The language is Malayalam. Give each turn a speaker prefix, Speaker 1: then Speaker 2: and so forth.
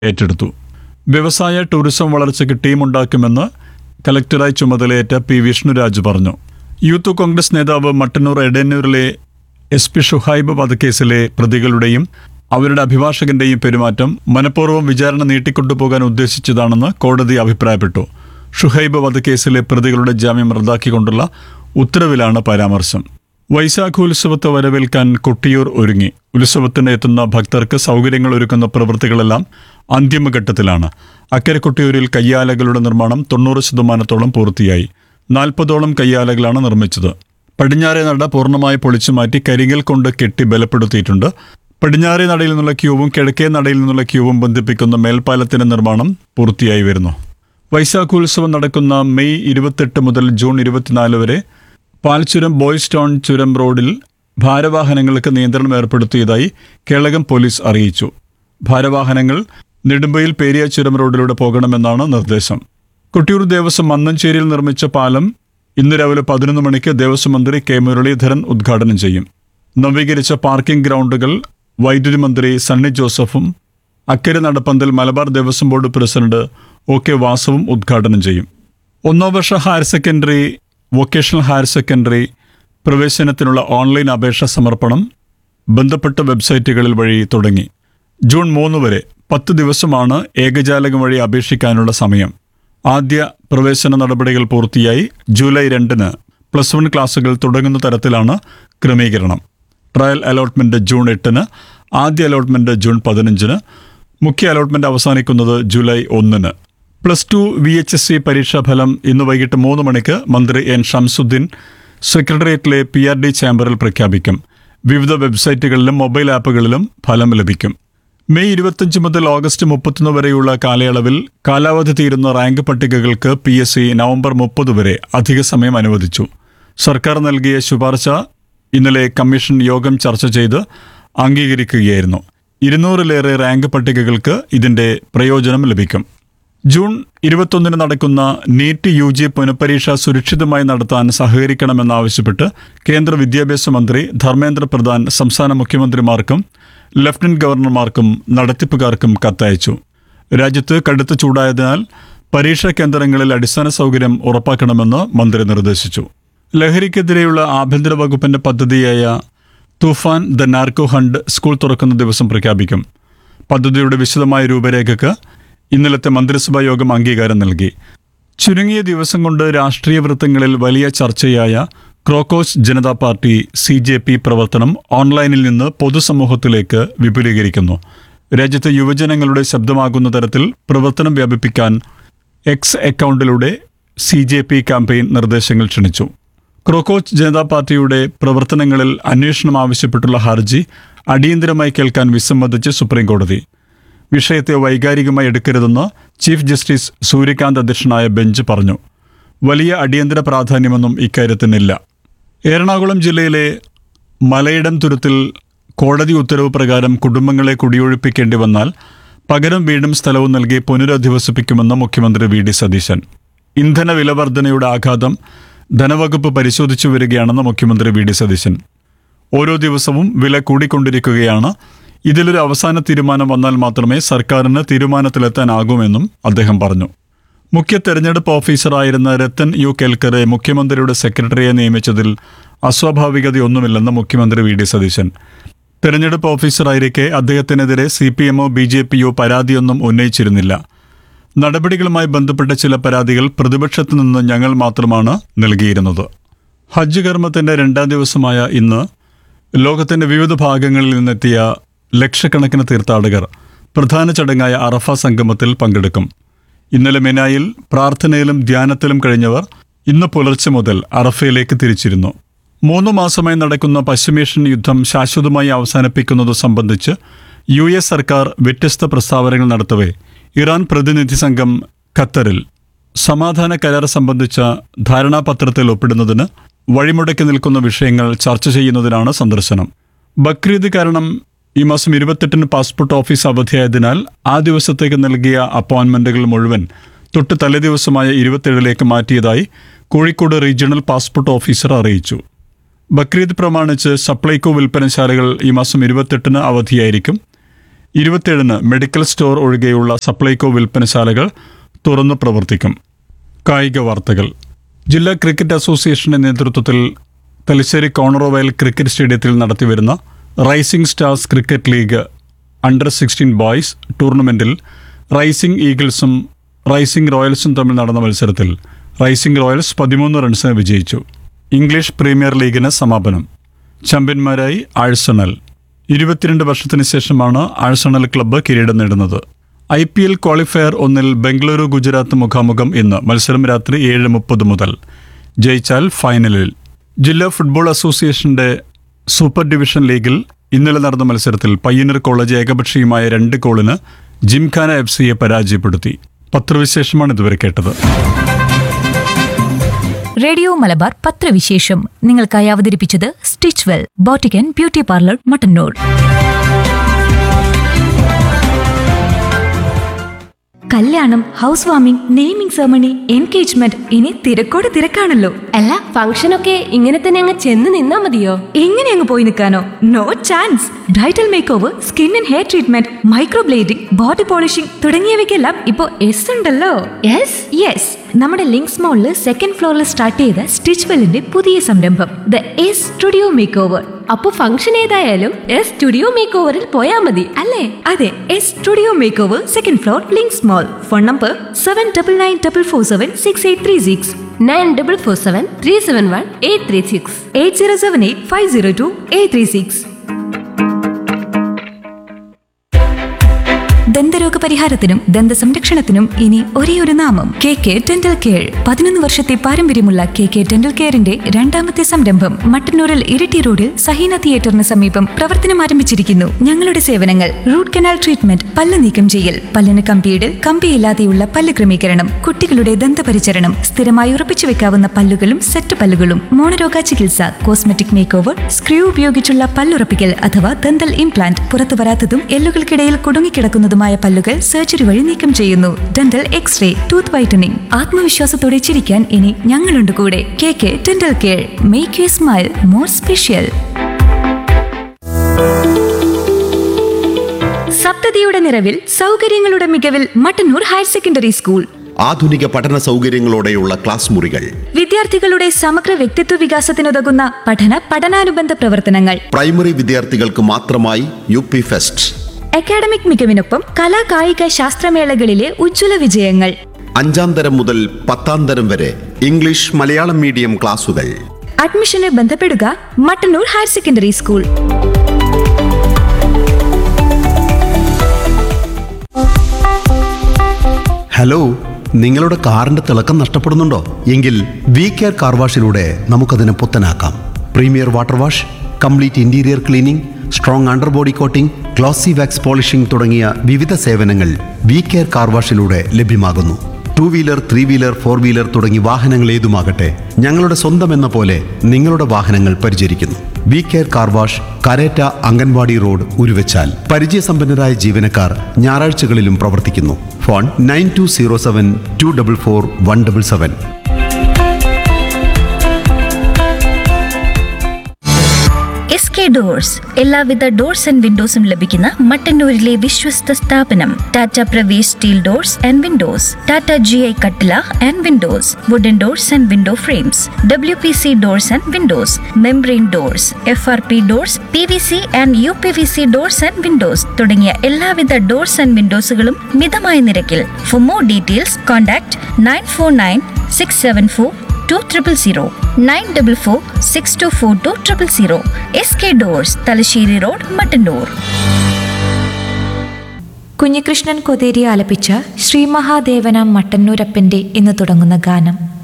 Speaker 1: ഏറ്റെടുത്തു വ്യവസായ ടൂറിസം വളർച്ചയ്ക്ക് ടീമുണ്ടാക്കുമെന്ന് കലക്ടറായി ചുമതലയേറ്റ പി വിഷ്ണുരാജ് പറഞ്ഞു യൂത്ത് കോൺഗ്രസ് നേതാവ് മട്ടന്നൂർ എടന്നൂരിലെ എസ് പി ഷുഹൈബ് വധക്കേസിലെ പ്രതികളുടെയും അവരുടെ അഭിഭാഷകന്റെയും പെരുമാറ്റം മനഃപൂർവ്വം വിചാരണ നീട്ടിക്കൊണ്ടുപോകാൻ ഉദ്ദേശിച്ചതാണെന്ന് കോടതി അഭിപ്രായപ്പെട്ടു ഷുഹൈബ് വധക്കേസിലെ പ്രതികളുടെ ജാമ്യം റദ്ദാക്കിക്കൊണ്ടുള്ള ഉത്തരവിലാണ് പരാമർശം വൈശാഖോത്സവത്തെ വരവേൽക്കാൻ കൊട്ടിയൂർ ഒരുങ്ങി ഉത്സവത്തിന് എത്തുന്ന ഭക്തർക്ക് സൗകര്യങ്ങൾ ഒരുക്കുന്ന പ്രവൃത്തികളെല്ലാം അന്തിമഘട്ടത്തിലാണ് അക്കരെ കൊട്ടിയൂരിൽ കയ്യാലകളുടെ നിർമ്മാണം തൊണ്ണൂറ് ശതമാനത്തോളം പൂർത്തിയായി നാൽപ്പതോളം കയ്യാലകളാണ് നിർമ്മിച്ചത് പടിഞ്ഞാറേ നട പൂർണ്ണമായി പൊളിച്ചു മാറ്റി കരിങ്കൽ കൊണ്ട് കെട്ടി ബലപ്പെടുത്തിയിട്ടുണ്ട് പടിഞ്ഞാറേ നടയിൽ നിന്നുള്ള ക്യൂവും കിഴക്കേ നടയിൽ നിന്നുള്ള ക്യൂവും ബന്ധിപ്പിക്കുന്ന മേൽപ്പാലത്തിന്റെ നിർമ്മാണം പൂർത്തിയായി വരുന്നു വൈശാഖോത്സവം നടക്കുന്ന മെയ് ഇരുപത്തെട്ട് മുതൽ ജൂൺ ഇരുപത്തിനാല് വരെ പാൽച്ചുരം ബോയ്സ് ടൗൺ ചുരം റോഡിൽ ഭാരവാഹനങ്ങൾക്ക് നിയന്ത്രണം ഏർപ്പെടുത്തിയതായി കേളകം പോലീസ് അറിയിച്ചു ഭാരവാഹനങ്ങൾ നെടുമ്പയിൽ പേരിയ ചുരം റോഡിലൂടെ പോകണമെന്നാണ് നിർദ്ദേശം കൊട്ടിയൂർ ദേവസ്വം മന്നഞ്ചേരിയിൽ നിർമ്മിച്ച പാലം ഇന്ന് രാവിലെ പതിനൊന്ന് മണിക്ക് ദേവസ്വം മന്ത്രി കെ മുരളീധരൻ ഉദ്ഘാടനം ചെയ്യും നവീകരിച്ച പാർക്കിംഗ് ഗ്രൗണ്ടുകൾ വൈദ്യുതി മന്ത്രി സണ്ണി ജോസഫും അക്കരെ നടപ്പന്തൽ Malabar Devaswom board president O K വാസവും ഉദ്ഘാടനം ചെയ്യും ഒന്നാം വർഷ higher secondary vocational higher secondary പ്രവേശനത്തിനുള്ള ഓൺലൈൻ അപേക്ഷ സമർപ്പണം ബന്ധപ്പെട്ട വെബ്സൈറ്റുകളിൽ വഴി തുടങ്ങി ജൂൺ മൂന്ന് വരെ പത്ത് ദിവസമാണ് ഏകജാലകം വഴി അപേക്ഷിക്കാനുള്ള സമയം ആദ്യ പ്രവേശന നടപടികൾ പൂർത്തിയായി ജൂലൈ രണ്ടിന് പ്ലസ് വൺ ക്ലാസുകൾ തുടങ്ങുന്ന തരത്തിലാണ് ക്രമീകരണം ട്രയൽ അലോട്ട്മെന്റ് ജൂൺ എട്ടിന് ആദ്യ അലോട്ട്മെന്റ് ജൂൺ പതിനഞ്ചിന് മുഖ്യ അലോട്ട്മെന്റ് അവസാനിക്കുന്നത് ജൂലൈ ഒന്നിന് plus two V H S C പരീക്ഷാഫലം ഇന്ന് വൈകിട്ട് മൂന്ന് മണിക്ക് മന്ത്രി എൻ ഷംസുദ്ദീൻ സെക്രട്ടേറിയറ്റിലെ പി ആർ ഡി ചാമ്പറിൽ പ്രഖ്യാപിക്കും വിവിധ വെബ്സൈറ്റുകളിലും മൊബൈൽ ആപ്പുകളിലും ഫലം ലഭിക്കും മെയ് ഇരുപത്തഞ്ച് മുതൽ ഓഗസ്റ്റ് മുപ്പത്തൊന്ന് വരെയുള്ള കാലയളവിൽ കാലാവധി തീരുന്ന റാങ്ക് പട്ടികകൾക്ക് പി എസ് സി നവംബർ മുപ്പത് വരെ അധിക സമയം അനുവദിച്ചു സർക്കാർ നൽകിയ ശുപാർശ ഇന്നലെ കമ്മീഷൻ യോഗം ചർച്ച ചെയ്ത് അംഗീകരിക്കുകയായിരുന്നു ഇരുന്നൂറിലേറെ റാങ്ക് പട്ടികകൾക്ക് ഇതിന്റെ പ്രയോജനം ലഭിക്കും ജൂൺ ഇരുപത്തൊന്നിന് നടക്കുന്ന നീറ്റ് യു ജി പുനഃപരീക്ഷ സുരക്ഷിതമായി നടത്താൻ സഹകരിക്കണമെന്നാവശ്യപ്പെട്ട് കേന്ദ്ര വിദ്യാഭ്യാസ മന്ത്രി ധർമ്മേന്ദ്ര പ്രധാൻ സംസ്ഥാന മുഖ്യമന്ത്രിമാർക്കും ലഫ്റ്റനന്റ് ഗവർണർമാർക്കും നടത്തിപ്പുകാർക്കും കത്തയച്ചു രാജ്യത്ത് കടുത്ത ചൂടായതിനാൽ പരീക്ഷാ കേന്ദ്രങ്ങളിൽ അടിസ്ഥാന സൗകര്യം ഉറപ്പാക്കണമെന്ന് മന്ത്രി നിർദ്ദേശിച്ചു ലഹരിക്കെതിരെയുള്ള ആഭ്യന്തര വകുപ്പിന്റെ പദ്ധതിയായ തുഫാൻ ദ നാർക്കോ ഹണ്ട് സ്കൂൾ തുറക്കുന്ന ദിവസം പ്രഖ്യാപിക്കും പദ്ധതിയുടെ വിശദമായ രൂപരേഖയ്ക്ക് ഇന്നലത്തെ മന്ത്രിസഭാ യോഗം അംഗീകാരം നൽകി ചുരുങ്ങിയ ദിവസം കൊണ്ട് രാഷ്ട്രീയ വൃത്തങ്ങളിൽ വലിയ ചർച്ചയായ cockroach Janata party C J P പ്രവർത്തനം ഓൺലൈനിൽ നിന്ന് പൊതുസമൂഹത്തിലേക്ക് വിപുലീകരിക്കുന്നു രാജ്യത്തെ യുവജനങ്ങളുടെ ശബ്ദമാകുന്ന തരത്തിൽ പ്രവർത്തനം വ്യാപിപ്പിക്കാൻ എക്സ് അക്കൗണ്ടിലൂടെ സി ജെ പി ക്യാമ്പയിൻ നിർദ്ദേശങ്ങൾ ക്ഷണിച്ചു ക്രോക്കോച്ച് ജനതാ പാർട്ടിയുടെ പ്രവർത്തനങ്ങളിൽ അന്വേഷണം ആവശ്യപ്പെട്ടുള്ള ഹർജി അടിയന്തരമായി കേൾക്കാൻ വിസമ്മതിച്ച് സുപ്രീംകോടതി വിഷയത്തെ വൈകാരികമായി എടുക്കരുതെന്ന് ചീഫ് ജസ്റ്റിസ് സൂര്യകാന്ത് അധ്യക്ഷനായ ബെഞ്ച് പറഞ്ഞു വലിയ അടിയന്തര പ്രാധാന്യമൊന്നും ഇക്കാര്യത്തിനില്ല എറണാകുളം ജില്ലയിലെ മലയിടം തുരുത്തിൽ കോടതി ഉത്തരവ് പ്രകാരം കുടുംബങ്ങളെ കുടിയൊഴിപ്പിക്കേണ്ടി വന്നാൽ പകരം വീടും സ്ഥലവും നൽകി പുനരധിവസിപ്പിക്കുമെന്ന് മുഖ്യമന്ത്രി വി ഡി സതീശൻ ഇന്ധന വില വർധനയുടെ ആഘാതം ധനവകുപ്പ് പരിശോധിച്ചു വരികയാണെന്ന് മുഖ്യമന്ത്രി വി ഡി സതീശൻ ഓരോ ദിവസവും വില കൂടിക്കൊണ്ടിരിക്കുകയാണ് ഇതിലൊരു അവസാന തീരുമാനം വന്നാൽ മാത്രമേ സർക്കാരിന് തീരുമാനത്തിലെത്താനാകൂമെന്നും അദ്ദേഹം പറഞ്ഞു മുഖ്യ തെരഞ്ഞെടുപ്പ് ഓഫീസറായിരുന്ന രത്തൻ യു കേൽക്കറെ മുഖ്യമന്ത്രിയുടെ സെക്രട്ടറിയെ നിയമിച്ചതിൽ അസ്വാഭാവികതയൊന്നുമില്ലെന്ന് മുഖ്യമന്ത്രി വി ഡി സതീശൻ തെരഞ്ഞെടുപ്പ് ഓഫീസറായിരിക്കെ അദ്ദേഹത്തിനെതിരെ സി പി എമ്മോ ബി ജെ പിയോ പരാതിയൊന്നും ഉന്നയിച്ചിരുന്നില്ല നടപടികളുമായി ബന്ധപ്പെട്ട ചില പരാതികൾ പ്രതിപക്ഷത്തു നിന്ന് ഞങ്ങൾ മാത്രമാണ് നൽകിയിരുന്നത് ഹജ്ജ് കർമ്മത്തിന്റെ രണ്ടാം ദിവസമായ ഇന്ന് ലോകത്തിന്റെ വിവിധ ഭാഗങ്ങളിൽ നിന്നെത്തിയ ലക്ഷക്കണക്കിന് തീർത്ഥാടകർ പ്രധാന ചടങ്ങായ അറഫ സംഗമത്തിൽ പങ്കെടുക്കും ഇന്നലെ മെനായിൽ പ്രാർത്ഥനയിലും ധ്യാനത്തിലും കഴിഞ്ഞവർ ഇന്ന് പുലർച്ചെ മുതൽ അറഫയിലേക്ക് തിരിച്ചിരുന്നു മൂന്ന് മാസമായി നടക്കുന്ന പശ്ചിമേഷ്യൻ യുദ്ധം ശാശ്വതമായി അവസാനിപ്പിക്കുന്നത് സംബന്ധിച്ച് യു എസ് സർക്കാർ വ്യത്യസ്ത പ്രസ്താവനകൾ നടത്തവേ ഇറാൻ പ്രതിനിധി സംഘം ഖത്തറിൽ സമാധാന കരാർ സംബന്ധിച്ച ധാരണാപത്രത്തിൽ ഒപ്പിടുന്നതിന് വഴിമുടക്കി നിൽക്കുന്ന വിഷയങ്ങൾ ചർച്ച ചെയ്യുന്നതിനാണ് സന്ദർശനം ബക്രീദ് കാരണം ഈ മാസം ഇരുപത്തെട്ടിന് പാസ്പോർട്ട് ഓഫീസ് അവധിയായതിനാൽ ആ ദിവസത്തേക്ക് നൽകിയ അപ്പോയിന്റ്മെന്റുകൾ മുഴുവൻ തൊട്ട് തലേദിവസമായ ഇരുപത്തേഴിലേക്ക് മാറ്റിയതായി കോഴിക്കോട് റീജിയണൽ പാസ്പോർട്ട് ഓഫീസർ അറിയിച്ചു ബക്രീദ് പ്രമാണിച്ച് സപ്ലൈകോ വിൽപ്പനശാലകൾ ഈ മാസം ഇരുപത്തെട്ടിന് അവധിയായിരിക്കും ഇരുപത്തിയേഴിന് മെഡിക്കൽ സ്റ്റോർ ഒഴികെയുള്ള സപ്ലൈകോ വിൽപ്പനശാലകൾ തുറന്നു പ്രവർത്തിക്കും കായിക വാർത്തകൾ ജില്ലാ ക്രിക്കറ്റ് അസോസിയേഷന്റെ നേതൃത്വത്തിൽ തലശ്ശേരി കോണറോവയൽ ക്രിക്കറ്റ് സ്റ്റേഡിയത്തിൽ നടത്തിവരുന്ന rising stars cricket league under sixteen boys ടൂർണമെന്റിൽ റൈസിംഗ് ഈഗിൾസും റൈസിംഗ് റോയൽസും തമ്മിൽ നടന്ന മത്സരത്തിൽ റൈസിംഗ് റോയൽസ് പതിമൂന്ന് റൺസിന് വിജയിച്ചു ഇംഗ്ലീഷ് പ്രീമിയർ ലീഗിന് സമാപനം ചാമ്പ്യന്മാരായി ആഴ്സണൽ ഇരുപത്തിരണ്ട് വർഷത്തിന് ശേഷമാണ് ആഴ്സണൽ ക്ലബ്ബ് കിരീടം നേടുന്നത് ഐ പി എൽ ക്വാളിഫയർ ഒന്നിൽ ബംഗളൂരു ഗുജറാത്ത് മുഖാമുഖം ഇന്ന് മത്സരം രാത്രി ഏഴ് മുപ്പത് മുതൽ ജയിച്ചാൽ ഫൈനലിൽ ജില്ലാ ഫുട്ബോൾ അസോസിയേഷന്റെ സൂപ്പർ ഡിവിഷൻ ലീഗിൽ ഇന്നലെ നടന്ന മത്സരത്തിൽ പയ്യന്നൂർ കോളേജ് ഏകപക്ഷീയമായ രണ്ട് ഗോളിന് ജിംഖാന എഫ് സിയെ പരാജയപ്പെടുത്തി പത്രവിശേഷമാണ് ഇതുവരെ കേട്ടത്
Speaker 2: റേഡിയോ മലബാർ പത്രവിശേഷം നിങ്ങൾക്കായി അവതരിപ്പിച്ചത് stitch well boutique and beauty parlour Mattannur കല്യാണം house warming naming ceremony engagement ഇനി തിരക്കോട് തിരക്കാണല്ലോ
Speaker 3: അല്ല ഫംഗ്ഷനൊക്കെ ഇങ്ങനെ തന്നെ അങ്ങ് ചെന്ന് നിന്നാ മതിയോ
Speaker 2: എങ്ങനെ അങ്ങ് പോയി നിൽക്കാനോ no chance bridal make over skin and hair treatment microblading body polishing തുടങ്ങിയവയ്ക്കെല്ലാം ഇപ്പോ എസ് ഉണ്ടല്ലോ
Speaker 3: യെസ്
Speaker 2: യെസ് നമ്മുടെ ലിങ്ക്സ് മോളില് സെക്കൻഡ് ഫ്ലോറിൽ സ്റ്റാർട്ട് ചെയ്ത സ്റ്റിച്ച് വെല്ലിന്റെ പുതിയ സംരംഭം the S studio make over
Speaker 3: അപ്പൊ ഫംഗ്ഷൻ ഏതായാലും എസ് സ്റ്റുഡിയോ മേക്ക് ഓവറിൽ പോയാ മതി
Speaker 2: അല്ലേ അതെ S studio make over second floor links mall phone number seven double nine double four seven six eight three six
Speaker 3: nine double four seven three seven one eight three six
Speaker 2: eight zero seven eight five zero two eight three six ദന്തരോഗ പരിഹാരത്തിനും ദന്ത സംരക്ഷണത്തിനും ഇനി ഒരേ ഒരു നാമം കെ കെ ഡെന്റൽ കെയർ പതിനൊന്ന് വർഷത്തെ പാരമ്പര്യമുള്ള കെ കെ ഡെന്റൽ കെയറിന്റെ രണ്ടാമത്തെ സംരംഭം മട്ടന്നൂരിൽ ഇരിട്ടി റോഡിൽ സഹീന തിയേറ്ററിന് സമീപം പ്രവർത്തനം ആരംഭിച്ചിരിക്കുന്നു ഞങ്ങളുടെ സേവനങ്ങൾ റൂട്ട് കനാൽ ട്രീറ്റ്മെന്റ് പല്ല് നീക്കം ചെയ്യൽ പല്ലിന് കമ്പിയിടൽ കമ്പിയില്ലാതെയുള്ള പല്ല് ക്രമീകരണം കുട്ടികളുടെ ദന്തപരിചരണം സ്ഥിരമായി ഉറപ്പിച്ചു വെക്കാവുന്ന പല്ലുകളും സെറ്റ് പല്ലുകളും മോണരോഗ ചികിത്സ കോസ്മെറ്റിക് മേക്ക് ഓവർ സ്ക്രൂ ഉപയോഗിച്ചുള്ള പല്ലുറപ്പിക്കൽ അഥവാ ദന്തൽ ഇംപ്ലാന്റ് പുറത്തു വരാത്തതും എല്ലുകൾക്കിടയിൽ കുടുങ്ങിക്കിടക്കുന്നതുമായ പല്ലുകൾ സർജറി വഴി നീക്കം ചെയ്യുന്നു ഡെന്റൽ എക്സ്റേ ടൂത്ത് വൈറ്റനിങ് ആത്മവിശ്വാസത്തോടെ ചിരിക്കാൻ ഇനി ഞങ്ങളുണ്ട് കൂടെ K K dental care make you smile more special സപ്തതിയുടെ നിറവിൽ സൗകര്യങ്ങളുടെ മികവിൽ മട്ടന്നൂർ ഹയർ സെക്കൻഡറി സ്കൂൾ
Speaker 4: ആധുനിക പഠന സൗകര്യങ്ങളോടെയുള്ള ക്ലാസ് മുറികൾ
Speaker 2: വിദ്യാർത്ഥികളുടെ സമഗ്ര വ്യക്തിത്വ വികാസത്തിനുതകുന്ന പഠന പഠനാനുബന്ധ പ്രവർത്തനങ്ങൾ
Speaker 4: പ്രൈമറി വിദ്യാർത്ഥികൾക്ക് മാത്രമായി യു പി ഫെസ്റ്റ്
Speaker 2: അക്കാഡമിക് മികവിനൊപ്പം കലാ കായിക ശാസ്ത്രമേളകളിലെ ഉജ്ജ്വല വിജയങ്ങൾ
Speaker 4: അഞ്ചാം തരം മുതൽ പത്താം തരം വരെ ഇംഗ്ലീഷ് മലയാളം മീഡിയം ക്ലാസുകൾ
Speaker 2: അഡ്മിഷന് ബന്ധപ്പെടുക Mattannur higher secondary school
Speaker 4: hello നിങ്ങളുടെ കാറിന്റെ തിളക്കം നഷ്ടപ്പെടുന്നുണ്ടോ എങ്കിൽ വി കെയർ കാർ വാഷിലൂടെ നമുക്കതിനെ പുത്തനാക്കാം premier water wash complete interior cleaning strong underbody coating glossy wax polishing തുടങ്ങിയ വിവിധ സേവനങ്ങൾ വി കെയർ കാർ വാഷിലൂടെ ലഭ്യമാകുന്നു two wheeler three wheeler four wheeler തുടങ്ങി വാഹനങ്ങൾ ഏതുമാകട്ടെ ഞങ്ങളുടെ സ്വന്തം എന്ന പോലെ നിങ്ങളുടെ വാഹനങ്ങൾ പരിചരിക്കുന്നു V care car wash Kareta anganwadi road Uruvachal പരിചയസമ്പന്നരായ ജീവനക്കാർ ഞായറാഴ്ചകളിലും പ്രവർത്തിക്കുന്നു phone nine two zero seven two double four one double seven
Speaker 5: S K doors എല്ലാവിധ ഡോർസ് ആൻഡ് വിൻഡോസും ലഭിക്കുന്ന മട്ടന്നൂരിലെ വിശ്വസ്ത സ്ഥാപനം Tata Pravesh steel doors and windows Tata G I കട്ടില and windows wooden doors and window frames W P C doors and windows membrane doors F R P doors P V C and U P V C doors and windows തുടങ്ങിയ എല്ലാവിധ ഡോർസ് ആൻഡ് വിൻഡോസുകളും മിതമായ നിരക്കിൽ for more details contact nine four nine six seven four two triple zero nine double four six to four two triple zero S K doors Thalassery road Mattannur
Speaker 2: Kunhikrishnan Kotheri ആലപിച്ച ശ്രീ മഹാദേവന മട്ടന്നൂരപ്പന്റെ എന്ന് തുടങ്ങുന്ന ഗാനം